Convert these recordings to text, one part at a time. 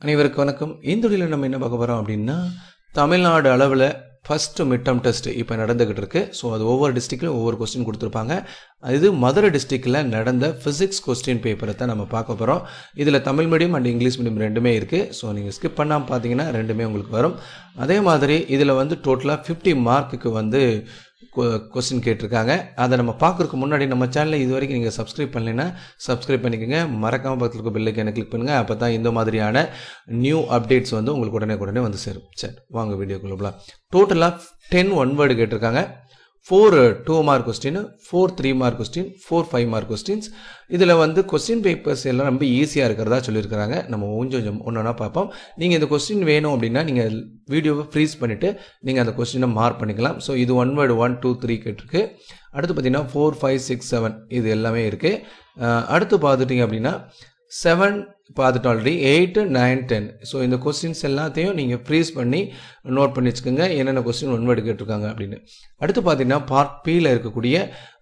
அனைவருக்கும் வணக்கம் இந்த வீடியோவில் நம்ம என்ன பார்க்க போகிறோம் அப்படின்னா தமிழ்நாடு அளவில் ஃபஸ்ட்டு மிட் டேர்ம் டெஸ்ட் இப்போ நடந்துக்கிட்டு இருக்கு ஸோ அது ஒவ்வொரு டிஸ்ட்ரிக்ட்லையும் ஒவ்வொரு கொஸ்டின் கொடுத்துருப்பாங்க இது மதுரை டிஸ்ட்ரிக்டில் நடந்த ஃபிசிக்ஸ் கொஸ்டின் பேப்பரை தான் நம்ம பார்க்க போகிறோம் இதில் Tamil medium and English medium ரெண்டுமே இருக்குது ஸோ நீங்கள் ஸ்கிப் பண்ணாமல் பார்த்தீங்கன்னா ரெண்டுமே உங்களுக்கு வரும் அதே மாதிரி இதில் வந்து டோட்டலாக ஃபிஃப்டி மார்க்குக்கு வந்து கொஸ்டின் கேட்டிருக்காங்க அதை நம்ம பார்க்குறதுக்கு முன்னாடி நம்ம சேனலை இது வரைக்கும் நீங்கள் சப்ஸ்கிரைப் பண்ணலைன்னா சப்ஸ்கிரைப் பண்ணிக்கோங்க மறக்காமல் பக்கத்தில் இருக்க பெல்லைக்கான கிளிக் பண்ணுங்கள் அப்போ தான் இந்த மாதிரியான நியூ அப்டேட்ஸ் வந்து உங்களுக்கு உடனே உடனே வந்து சேரும் சரி வாங்க வீடியோக்குள்ள போகலாம் டோட்டலாக டென் ஒன் வேர்டு கேட்டிருக்காங்க four two mark question four three mark question four five mark questions இதில் வந்து கொஸ்டின் பேப்பர்ஸ் எல்லாம் ரொம்ப ஈஸியாக இருக்கிறதா சொல்லியிருக்கிறாங்க நம்ம கொஞ்சம் கொஞ்சம் ஒன்று ஒன்றா பார்ப்போம் நீங்கள் இந்த கொஸ்டின் வேணும் அப்படின்னா நீங்கள் வீடியோவை ஃப்ரீஸ் பண்ணிவிட்டு நீங்கள் அந்த கொஸ்டினை மார்க் பண்ணிக்கலாம் ஸோ இது one word one two three கேட்டிருக்கு அடுத்து பார்த்தீங்கன்னா ஃபோர் ஃபைவ் சிக்ஸ் செவன் இது எல்லாமே இருக்குது அடுத்து பார்த்துட்டிங்க அப்படின்னா செவன் பார்த்துட்டோம் already eight nine ten so இந்த கொஸ்டின்ஸ் எல்லாத்தையும் நீங்கள் ஃப்ரீஸ் பண்ணி நோட் பண்ணி வச்சுக்கோங்க என்னென்ன கொஸ்டின் ஒன் வேர்டு கேட்டிருக்காங்க அப்படின்னு அடுத்து பார்த்தீங்கன்னா பார்ட் பியில் இருக்கக்கூடிய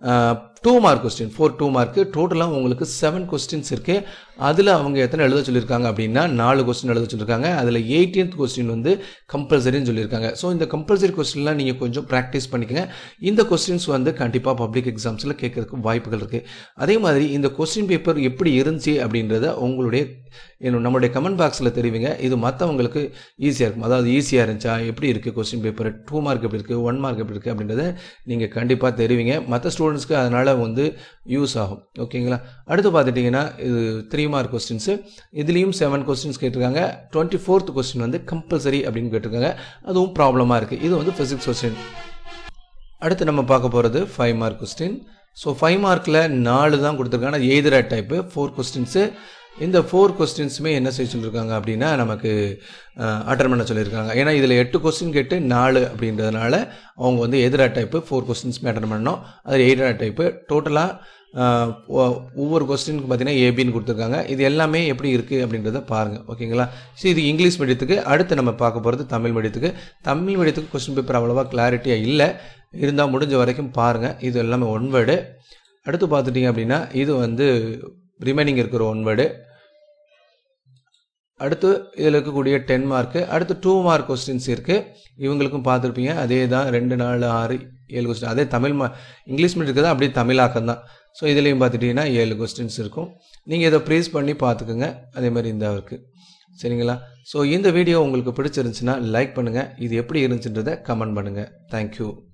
two mark question four two mark டோட்டலாக உங்களுக்கு செவன் கொஸ்டின்ஸ் இருக்குது அதில் அவங்க எத்தனை எழுத சொல்லியிருக்காங்க அப்படின்னா நாலு கொஸ்டின் எழுத சொல்லியிருக்காங்க அதில் எயிட்டீன்த் கொஸ்டின் வந்து கம்பல்சரின்னு சொல்லியிருக்காங்க ஸோ இந்த கம்பல்சரி கொஸ்டின்லாம் நீங்கள் கொஞ்சம் ப்ராக்டிஸ் பண்ணிக்கோங்க இந்த கொஸ்டின்ஸ் வந்து கண்டிப்பாக பப்ளிக் எக்ஸாம்ஸில் கேட்கறதுக்கு வாய்ப்புகள் இருக்குது அதே மாதிரி இந்த கொஸ்டின் பேப்பர் எப்படி இருந்துச்சு அப்படின்றத உங்களுடைய இன்னும் நம்மளுடைய கமெண்ட் பாக்ஸில் தெரிவிங்க இது மற்றவங்களுக்கு ஈஸியாக இருக்கும் அதாவது ஈஸியாக இருந்துச்சா எப்படி இருக்குது கொஸ்டின் பேப்பர் டூ மார்க் எப்படி இருக்குது ஒன் மார்க் எப்படி இருக்குது அப்படின்றத நீங்கள் கண்டிப்பாக தெரிவிங்க மற்ற ஸ்டூடெண்ட்ஸ்க்கு அதனால் வந்து யூஸ் ஆகும் ஓகேங்களா அடுத்து பார்த்துட்டிங்கன்னா இது த்ரீ மார்க் கொஸ்டின்ஸு இதுலேயும் செவன் கொஸ்டின்ஸ் கேட்டிருக்காங்க டுவெண்ட்டி ஃபோர்த் கொஸ்டின் வந்து கம்பல்சரி அப்படின்னு கேட்டிருக்காங்க அதுவும் ப்ராப்ளமாக இருக்குது இது வந்து ஃபிசிக்ஸ் கொஸ்டின் அடுத்து நம்ம பார்க்க போகிறது five mark question so five மார்க்கில் நாலு தான் கொடுத்துருக்காங்க எய்தரா டைப்பு ஃபோர் கொஸ்டின்ஸு இந்த ஃபோர் கொஸ்டின்ஸுமே என்ன செய்ய சொல்லியிருக்காங்க அப்படின்னா நமக்கு அட்டன் பண்ண சொல்லியிருக்காங்க ஏன்னா இதில் எட்டு கொஸ்டின் கேட்டு நாலு அப்படின்றதுனால அவங்க வந்து எதிரா டைப்பு ஃபோர் கொஸ்டின்ஸுமே அட்டன் பண்ணணும் அது எய்தரா டைப்பு டோட்டலாக ஒவ்வொரு கொஸ்டினுக்கு பார்த்தீங்கன்னா ஏபின்னு கொடுத்துருக்காங்க இது எல்லாமே எப்படி இருக்குது அப்படின்றத பாருங்கள் ஓகேங்களா ஸோ இது இங்கிலீஷ் மீடியத்துக்கு அடுத்து நம்ம பார்க்க போகிறது தமிழ் மீடியத்துக்கு தமிழ் மீடியத்துக்கு கொஸ்டின் பேப்பர் அவ்வளோவா கிளாரிட்டியாக இல்லை இருந்தால் முடிஞ்ச வரைக்கும் பாருங்கள் இது எல்லாமே ஒன் வேர்டு அடுத்து பார்த்துட்டிங்க அப்படின்னா இது வந்து ரிமைனிங் இருக்கிற ஒன் வேர்டு அடுத்து இதில் இருக்கக்கூடிய டென் மார்க்கு அடுத்து டூ மார்க் கொஸ்டின்ஸ் இருக்குது இவங்களுக்கும் பார்த்துருப்பீங்க அதே தான் ரெண்டு நாலு ஆறு ஏழு கொஸ்டின் அதே தமிழ் மா இங்கிலீஷ் மீடியம் இருக்குது அப்படியே தமிழாக்கம் தான் ஸோ இதுலேயும் பார்த்துட்டிங்கன்னா ஏழு கொஸ்டின்ஸ் இருக்கும் நீங்கள் இதை ப்ரீஸ் பண்ணி பார்த்துக்குங்க அதே மாதிரி இந்த இருக்குது சரிங்களா ஸோ இந்த வீடியோ உங்களுக்கு பிடிச்சிருந்துச்சுன்னா லைக் பண்ணுங்கள் இது எப்படி இருந்துச்சுன்றதை கமெண்ட் பண்ணுங்கள் தேங்க்யூ